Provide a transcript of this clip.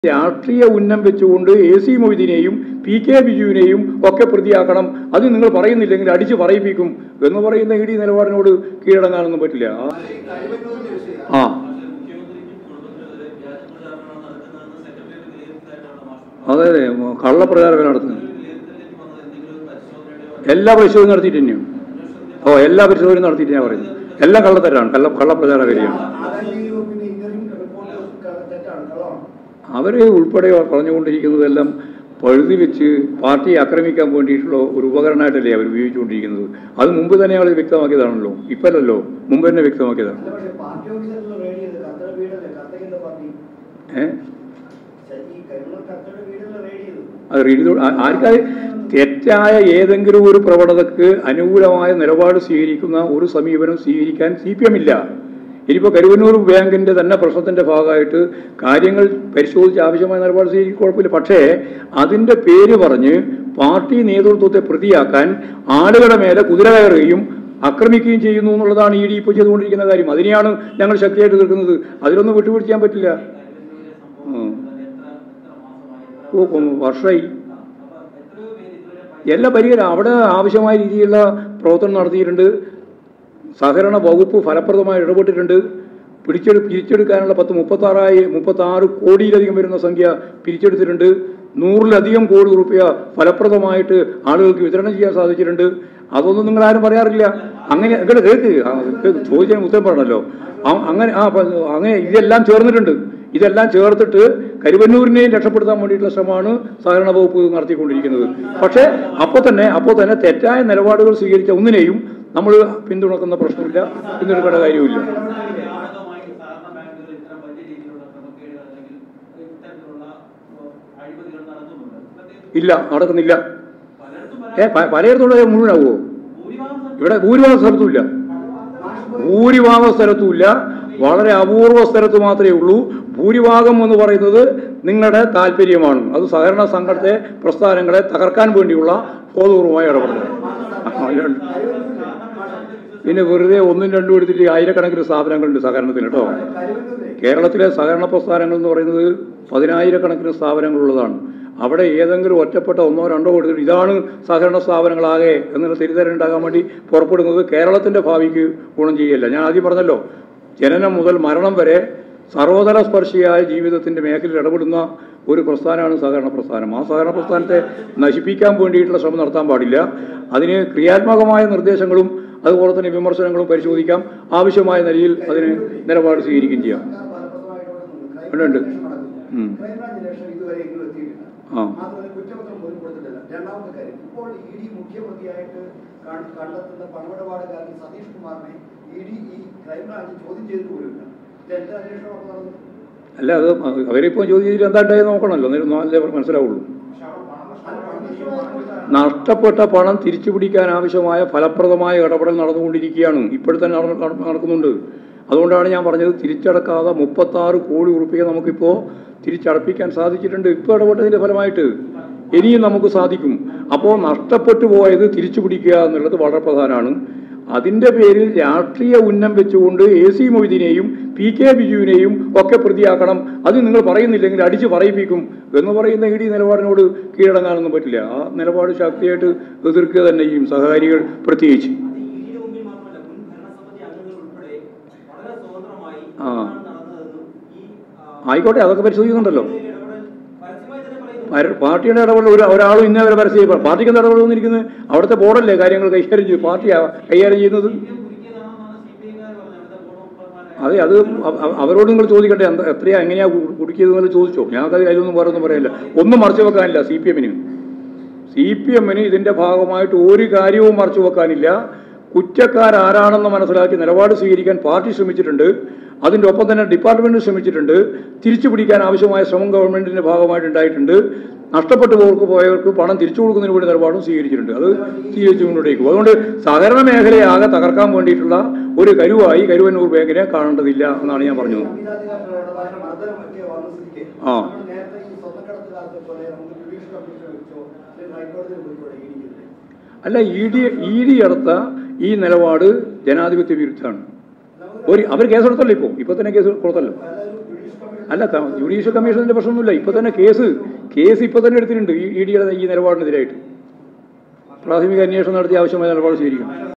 രാഷ്ട്രീയ ഉന്നം വെച്ചുകൊണ്ട് എ സി മൊയ്തീനെയും പി കെ ബിജുവിനെയും ഒക്കെ പ്രതിയാക്കണം അത് നിങ്ങൾ പറയുന്നില്ലെങ്കിൽ അടിച്ചു പറയിപ്പിക്കും എന്ന് പറയുന്ന ഇ ഡി നിലപാടിനോട് കീഴടങ്ങാനൊന്നും പറ്റില്ല ആ- ആ അതെ അതെ കള്ളപ്രചാരം നടത്തുന്നത് എല്ലാ പരിശോധനയും നടത്തിയിട്ട് തന്നെയാണ് ഓ എല്ലാ പരിശോധനയും നടത്തിയിട്ട് ഞാൻ പറയുന്നത് എല്ലാം കള്ളത്തരാണ് കള്ള കള്ളപ്രചാരകരിയാണ് ആദായ വകുപ്പിന്റെ ഇന്റർവ്യൂ റിപ്പോർട്ട് തെറ്റാണ് കള്ളമാണ് അവരെ ഉൾപ്പെടെ പറഞ്ഞുകൊണ്ടിരിക്കുന്നതെല്ലാം പഴുതി വെച്ച് പാർട്ടിയെ ആക്രമിക്കാൻ വേണ്ടിയിട്ടുള്ള ഒരു ഉപകരണമായിട്ടല്ലേ അവർ ഉപയോഗിച്ചുകൊണ്ടിരിക്കുന്നത് അത് മുമ്പ് തന്നെ അവർ വ്യക്തമാക്കിയതാണല്ലോ ഇപ്പല്ലല്ലോ മുമ്പ് തന്നെ വ്യക്തമാക്കിയതാണ് അല്ല പക്ഷേ പാർട്ടി ഓഫീസറിൽ റെഡി ചെയ്ത് കത്തയുടെ വീടല്ലേ കത്തയ്ക്കുള്ള പാർട്ടി ഏഹ് ഈ കരിമണൽ കത്തയുടെ വീടല്ലേ റെഡി ചെയ്തത് അത് റീഡ് ആർക്കത് തെറ്റായ ഏതെങ്കിലും ഒരു പ്രവണതക്ക് അനുകൂലമായ നിലപാട് സ്വീകരിക്കുന്ന ഒരു സമീപനം സ്വീകരിക്കാൻ സി പി എം ഇല്ല ഇനിയിപ്പോൾ കരുവന്നൂർ ബാങ്കിന്റെ തന്നെ പ്രശ്നത്തിന്റെ ഭാഗമായിട്ട് കാര്യങ്ങൾ പരിശോധിച്ച് ആവശ്യമായ നിലപാട് സ്വീകരിക്കും കുഴപ്പമില്ല പക്ഷേ അതിന്റെ പേര് പറഞ്ഞ് പാർട്ടി നേതൃത്വത്തെ പ്രതിയാക്കാൻ ആളുകളുടെ മേലെ കുതിര കയറുകയും ആക്രമിക്കുകയും ചെയ്യുന്നു എന്നുള്ളതാണ് ഇ ഡി ഇപ്പോൾ ചെയ്തുകൊണ്ടിരിക്കുന്ന കാര്യം അതിനെയാണ് ഞങ്ങൾ ശക്തിയായിട്ട് എതിർക്കുന്നത് അതിലൊന്നും വിട്ടുപിടിക്കാൻ പറ്റില്ല ഉം. ഓ ഓ, വർഷമായി എല്ലാ പരിഹാരം അവിടെ ആവശ്യമായ രീതിയിലുള്ള പ്രവർത്തനം നടത്തിയിട്ടുണ്ട് സഹകരണ വകുപ്പ് ഫലപ്രദമായി ഇടപെട്ടിട്ടുണ്ട് പിടിച്ചെടു പിരിച്ചെടുക്കാനുള്ള പത്ത് മുപ്പത്താറായി മുപ്പത്താറ് കോടിയിലധികം വരുന്ന സംഖ്യ പിരിച്ചെടുത്തിട്ടുണ്ട് നൂറിലധികം കോടി റുപ്യ ഫലപ്രദമായിട്ട് ആളുകൾക്ക് വിതരണം ചെയ്യാൻ സാധിച്ചിട്ടുണ്ട് അതൊന്നും നിങ്ങൾ ആരും പറയാറില്ല അങ്ങനെ ഇങ്ങോട്ട് കേൾക്ക് ആ, കേൾക്ക്. ചോദിച്ചതിന് ഉത്തരം പറഞ്ഞല്ലോ ആ- അങ്ങനെ ആ പ- അങ്ങനെ ഇതെല്ലാം ചേർന്നിട്ടുണ്ട് ഇതെല്ലാം ചേർത്തിട്ട് കരുവന്നൂരിനെയും രക്ഷപ്പെടുത്താൻ വേണ്ടിയിട്ടുള്ള ശ്രമമാണ് സഹകരണ വകുപ്പ് നടത്തിക്കൊണ്ടിരിക്കുന്നത് പക്ഷേ അപ്പോൾ തന്നെ അപ്പോൾ തന്നെ തെറ്റായ നിലപാടുകൾ സ്വീകരിച്ച ഒന്നിനെയും നമ്മൾ പിന്തുണക്കുന്ന പ്രശ്നമില്ല പിന്തുണക്കേണ്ട കാര്യവുമില്ല വ്യാപകമായി സഹകരണ ബാങ്കുകൾ ഇത്തരം വലിയ രീതിയിലുള്ള ക്രമക്കേടുകൾ അല്ലെങ്കിൽ ഇത്തരത്തിലുള്ള അഴിമതികൾ നടത്തുന്നുണ്ട് പ്രത്യേകിച്ച് ഇല്ല നടക്കുന്നില്ല പലയിടത്തും ഏ പ- പലയിടത്തോടെ മുഴുവനാവോ ഭൂരിഭാഗം ഇവിടെ ഭൂരിഭാഗം സ്ഥലത്തുമില്ല ഭൂരിഭാഗം സ്ഥലത്തുമില്ല വളരെ അപൂർവ സ്ഥലത്ത് മാത്രമേ ഉള്ളൂ ഭൂരിഭാഗം എന്ന് പറയുന്നത് നിങ്ങളുടെ താല്പര്യമാണ് അത് സഹകരണ സംഘത്തെ പ്രസ്ഥാനങ്ങളെ തകർക്കാൻ വേണ്ടിയുള്ള ബോധപൂർവമായ ഇടപെടൽ ആ, ഇല്ല. പിന്നെ വെറുതെ ഒന്നും രണ്ടും എടുത്തിട്ട് ആയിരക്കണക്കിന് സ്ഥാപനങ്ങളുണ്ട് സഹകരണത്തിന് കേട്ടോ കരുവന്നൂരിലെ കേരളത്തിലെ സഹകരണ പ്രസ്ഥാനങ്ങൾ എന്ന് പറയുന്നത് പതിനായിരക്കണക്കിന് സ്ഥാപനങ്ങളുള്ളതാണ് അവിടെ ഏതെങ്കിലും ഒറ്റപ്പെട്ട ഒന്നോ രണ്ടോ കൊടുത്തിട്ട് ഇതാണ് സഹകരണ സ്ഥാപനങ്ങളാകെ എന്നുള്ള തിരിതരം ഉണ്ടാകാൻ വേണ്ടി പുറപ്പെടുന്നത് കേരളത്തിൻ്റെ ഭാവിക്ക് ഗുണം ചെയ്യല്ല ഞാൻ ആദ്യം പറഞ്ഞല്ലോ ജനനം മുതൽ മരണം വരെ സർവതല സ്പർശിയായ ജീവിതത്തിൻ്റെ മേഖലയിൽ ഇടപെടുന്ന ഒരു പ്രസ്ഥാനമാണ് സഹകരണ പ്രസ്ഥാനം ആ സഹകരണ പ്രസ്ഥാനത്തെ നശിപ്പിക്കാൻ വേണ്ടിയിട്ടുള്ള ശ്രമം നടത്താൻ പാടില്ല അതിന് ക്രിയാത്മകമായ നിർദ്ദേശങ്ങളും അതുപോലെ തന്നെ വിമർശനങ്ങളും പരിശോധിക്കാം ആവശ്യമായ നിലയിൽ അതിന് നിലപാട് സ്വീകരിക്കുകയും ചെയ്യാം സർക്കാർ ഫലപ്രദമായി ഇടപെടുന്നുണ്ട്. ഉണ്ട്, ഉണ്ട്. ക്രൈംബ്രാഞ്ച് നടക്കുന്നു. ഉം. ക്രൈംബ്രാഞ്ച് അന്വേഷണം ഇതുവരെ എങ്ങും എത്തിയിട്ടില്ല ആ. മാത്രമല്ല കുറ്റപത്രം പോലും കൊടുത്തിട്ടില്ല രണ്ടാമത്തെ കാര്യം ഇപ്പോൾ ഇ ഡി മുഖ്യപ്രതിയായിട്ട് കൺ- കണ്ടെത്തുന്ന പണമിടപാടുകാരൻ സതീഷ് കുമാറിനെ ഇ ഡി ഈ ക്രൈംബ്രാഞ്ച് ചോദ്യം ചെയ്തിട്ട് പോലുമില്ല ഇത് എന്താ അന്വേഷണം ഒക്കെ നടന്നത് അല്ല അത് അവരിപ്പോൾ ചോദ്യം ചെയ്തിട്ട് എന്താ ഉണ്ടായെന്ന് നോക്കണമല്ലോ എന്നാലും നാലേ മനസ്സിലാവുള്ളൂ നഷ്ടപ്പെട്ട പണം തിരിച്ചു പിടിക്കാൻ ആവശ്യമായ ഫലപ്രദമായ ഇടപെടൽ നടന്നുകൊണ്ടിരിക്കുകയാണ് ഇപ്പോഴത്തെ നട- നട- നടക്കുന്നുണ്ട് അതുകൊണ്ടാണ് ഞാൻ പറഞ്ഞത് തിരിച്ചടക്കാതെ മുപ്പത്താറ് കോടി ഉറുപ്പിക നമുക്കിപ്പോൾ തിരിച്ചടപ്പിക്കാൻ സാധിച്ചിട്ടുണ്ട് ഇപ്പോൾ ഇടപെട്ടതിൻ്റെ ഫലമായിട്ട് ഇനിയും നമുക്ക് സാധിക്കും അപ്പോൾ നഷ്ടപ്പെട്ടു പോയത് തിരിച്ചു പിടിക്കുക എന്നുള്ളത് വളരെ പ്രധാനമാണ് അതിൻ്റെ പേരിൽ രാഷ്ട്രീയ ഉന്നം വെച്ചുകൊണ്ട് എ സി മൊയ്തീനെയും പി കെ ബിജുവിനെയും ഒക്കെ പ്രതിയാക്കണം അത് നിങ്ങൾ പറയുന്നില്ലെങ്കിൽ അടിച്ചു പറയിപ്പിക്കും എന്ന് പറയുന്ന ഇ ഡി നിലപാടിനോട് കീഴടങ്ങാനൊന്നും പറ്റില്ല ആ നിലപാട് ശക്തിയായിട്ട് എതിർക്കുക തന്നെ ചെയ്യും സഹകാരികൾ പ്രത്യേകിച്ച് അത് ഇഡിയുടെ മുമ്പിൽ മാത്രമല്ല മുൻ ഭരണസമിതി അംഗങ്ങൾ ഉൾപ്പെടെ വളരെ സ്വതന്ത്രമായി ആ. എന്താണ് നടന്നതെന്നും ഈ ആ, ആയിക്കോട്ടെ അതൊക്കെ പരിശോധിക്കുന്നുണ്ടല്ലോ ഇതിലെ ഇടപെടൽ പരസ്യമായി തന്നെ പറയുന്നു പര- പാർട്ടിയുടെ ഇടപെടൽ ഒരു ഒരാളും ഇന്നേ വരെ പരസ്യം ചെയ്യും. പാർട്ടിക്ക് എന്താ ഇടപെടൽ വന്നിരിക്കുന്നത് അവിടുത്തെ ബോർഡല്ലേ കാര്യങ്ങൾ കൈകാര്യം ചെയ്യും പാർട്ടിയാ കൈകാര്യം ചെയ്യുന്നത് കുരുക്കിയതാണെന്നാണ് സി പി ഐക്കാർ പറഞ്ഞത് അവിടുത്തെ ബോർഡ് അതെ അത് അവ- അവ- അവരോട് നിങ്ങൾ ചോദിക്കട്ടെ എന്താ എത്രയാ എങ്ങനെയാ കു- കുടുക്കിയതെന്ന് ചോദിച്ചോ ഞങ്ങൾക്ക് അതിലൊന്നും വേറെ ഒന്നും പറയാനില്ല ഒന്നും മറച്ചു വെക്കാനില്ല സി പി എമ്മിന് സി പി എമ്മിന് ഇതിന്റെ ഭാഗമായിട്ട് ഒരു കാര്യവും മറച്ചു വെക്കാനില്ല കുറ്റക്കാരാരാണെന്ന് മനസ്സിലാക്കി നിലപാട് സ്വീകരിക്കാൻ പാർട്ടി ശ്രമിച്ചിട്ടുണ്ട് അതിൻ്റെ ഒപ്പം തന്നെ ഡിപ്പാർട്ട്മെന്റ് ശ്രമിച്ചിട്ടുണ്ട് തിരിച്ചു പിടിക്കാൻ ആവശ്യമായ ശ്രമം ഗവൺമെന്റിന്റെ ഭാഗമായിട്ട് ഉണ്ടായിട്ടുണ്ട് നഷ്ടപ്പെട്ടു പോർക്ക് പോയവർക്ക് പണം തിരിച്ചു കൊടുക്കുന്നതിന് വേണ്ടി നിലപാടും സ്വീകരിച്ചിട്ടുണ്ട് അത് സ്വീകരിച്ചു മുന്നോട്ടേക്കും അതുകൊണ്ട് സഹകരണ മേഖലയെ ആകെ തകർക്കാൻ വേണ്ടിയിട്ടുള്ള ഒരു കരുവായി കരുവന്നൂർ ബാങ്കിനെ കാണേണ്ടതില്ല എന്നാണ് ഞാൻ പറഞ്ഞത് സംവിധാനങ്ങളുടെ ഭാഷ മർദ്ദനമൊക്കെ വന്ന സ്ഥിതിക്ക് ആ. നമ്മൾ നേരത്തെ ഈ സ്വർണ്ണക്കടത്ത് കാലത്തെ പോലെ നമുക്ക് ജുഡീഷ്യൽ കമ്മീഷൻ വെച്ചോ അല്ലെങ്കിൽ ഹൈക്കോടതിയിൽ പോയിക്കോട്ടെ ഇടിക്കുന്നത് അല്ല ഇ ഡി ഇ ഡി എടുത്ത ഈ നിലപാട് ജനാധിപത്യ വിരുദ്ധമാണ് ഒരു അവർ കേസെടുത്തല്ലോ ഇപ്പോൾ ഇപ്പോൾ തന്നെ കേസ് കൊടുത്തല്ലോ അതായത് ജുഡീഷ്യൽ കമ്മീഷൻ അല്ല ക- ജുഡീഷ്യൽ കമ്മീഷന്റെ പ്രശ്നമൊന്നുമില്ല ഇപ്പൊ തന്നെ കേസ് കേസ് ഇപ്പൊ തന്നെ എടുത്തിട്ടുണ്ട് ഇ ഡിയുടെ ഈ നിലപാടിനെതിരായിട്ട് പ്രാഥമിക അന്വേഷണം നടത്തി ആവശ്യമായ നിലപാട് സ്വീകരിക്കണം